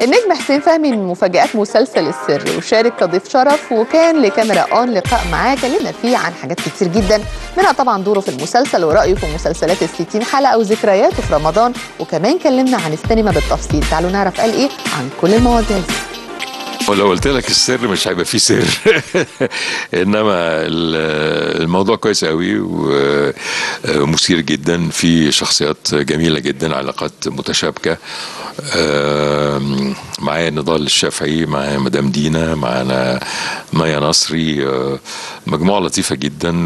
النجم حسين فهمي من مفاجآت مسلسل السر وشارك كضيف شرف وكان لكاميرا اون لقاء معاه كلمنا فيه عن حاجات كتير جدا منها طبعا دوره في المسلسل ورأيه في مسلسلات الستين حلقة وذكرياته في رمضان وكمان كلمنا عن السينما بالتفصيل تعالوا نعرف قال ايه عن كل المواضيع دي ولو قلت لك السر مش هيبقى فيه سر انما ال- الموضوع كويس قوي ومثير جدا في شخصيات جميله جدا علاقات متشابكه آم، معايا نضال الشافعي معايا مدام دينا معانا مايا نصري آه، مجموعه لطيفه جدا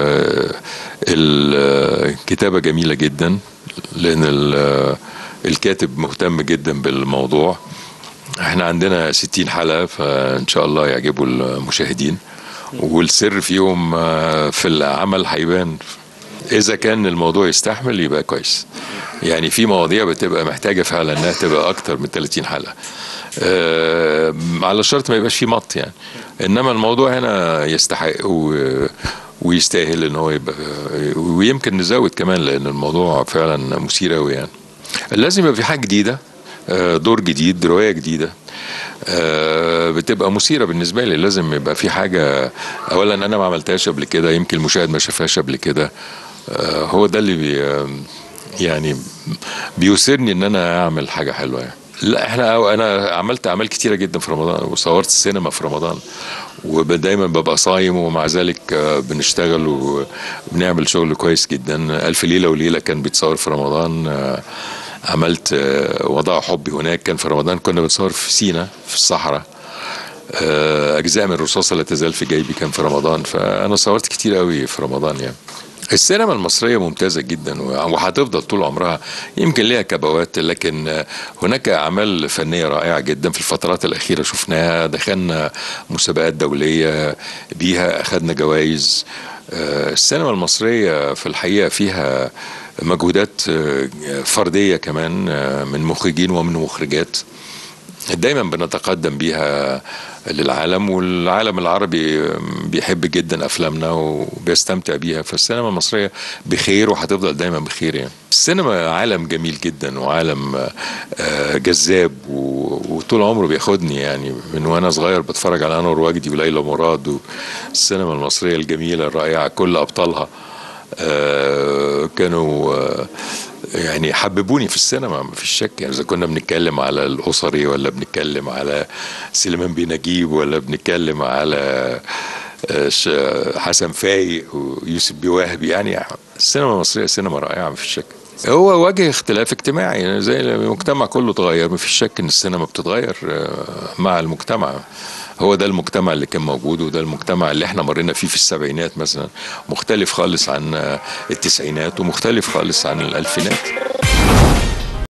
والكتابه جميله جدا لان ال- الكاتب مهتم جدا بالموضوع احنا عندنا 60 حلقة فان شاء الله يعجبوا المشاهدين والسر فيهم آه، في العمل هيبان اذا كان الموضوع يستحمل يبقى كويس يعني في مواضيع بتبقى محتاجة فعلا انها تبقى اكتر من 30 حلقة آه، على شرط ما يبقاش فيه مط يعني انما الموضوع هنا يستحق و ويستاهل ان هو يبقى ويمكن نزود كمان لان الموضوع فعلا مثير قوي يعني لازم يبقى في حاجه جديده آه، دور جديد روايه جديده آه، بتبقى مثيره بالنسبه لي لازم يبقى في حاجه اولا انا ما عملتهاش قبل كده يمكن المشاهد ما شافهاش قبل كده آه، هو ده اللي بي يعني بيثيرني ان انا اعمل حاجه حلوه يعني لا احنا انا عملت اعمال كتيره جدا في رمضان وصورت السينما في رمضان ودايما ببقى صايم ومع ذلك آه، بنشتغل وبنعمل شغل كويس جدا الف ليله وليله كان بيتصور في رمضان آه، عملت آه، وضع حبي هناك كان في رمضان كنا بنصور في سينا في الصحراء آه، اجزاء من الرصاصه لا تزال في جيبي كان في رمضان فانا صورت كتير قوي في رمضان يعني السينما المصرية ممتازة جدا وهتفضل طول عمرها يمكن ليها كبوات لكن آه، هناك أعمال فنية رائعة جدا في الفترات الأخيرة شفناها دخلنا مسابقات دولية بيها أخذنا جوائز آه، السينما المصرية في الحقيقة فيها مجهودات آه، فردية كمان آه، من مخرجين ومن مخرجات دايما بنتقدم بيها للعالم والعالم العربي بيحب جدا افلامنا وبيستمتع بيها فالسينما المصريه بخير وهتفضل دايما بخير يعني السينما عالم جميل جدا وعالم آه، جذاب و- وطول عمره بياخدني يعني من وانا صغير بتفرج على انور وجدي وليلى مراد والسينما المصريه الجميله الرائعه كل ابطالها آه، كانوا آه، يعني حببوني في السينما ما فيش شك يعني اذا كنا بنتكلم على الاسري ولا بنتكلم على سليمان بن نجيب ولا بنتكلم على آه، ش- حسن فايق ويوسف بوهبي يعني السينما المصريه سينما رائعه ما فيش شك هو وجه اختلاف اجتماعي يعني زي المجتمع كله اتغير ما فيش شك ان السينما بتتغير آه، مع المجتمع هو ده المجتمع اللي كان موجود وده المجتمع اللي احنا مرينا فيه في السبعينات مثلا مختلف خالص عن آه، التسعينات ومختلف خالص عن الالفينات